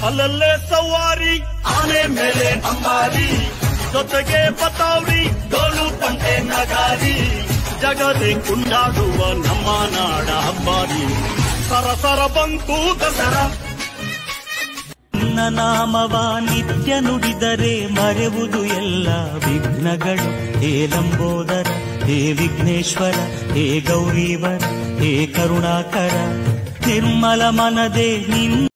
ಅಲ್ಲಲ್ಲೇ ಸವಾರಿ ಆನೆ ಮೇಲೆ ಅಂಬಾರಿ ಜೊತೆಗೆ ಬತಾವ್ರಿ ಡೋಲು ತಂಟೆ ನಗಾರಿ ಜಗದೆ ಕುಂಡಾಡುವ ನಮ್ಮ ನಾಡ ಹಬ್ಬಾರಿ ಸರಸರ ಬಂತು ದಸರಾ ನಿನ್ನ ನಾಮವ ನಿತ್ಯ ನುಡಿದರೆ ಮರೆವುದು ಎಲ್ಲ ವಿಘ್ನಗಳು ಹೇ ಲಂಬೋದರ ಹೇ ವಿಘ್ನೇಶ್ವರ ಹೇ ಗೌರೀವರ ಹೇ ಕರುಣಾಕರ ನಿರ್ಮಲ ಮನದೆ ನಿನ್ನ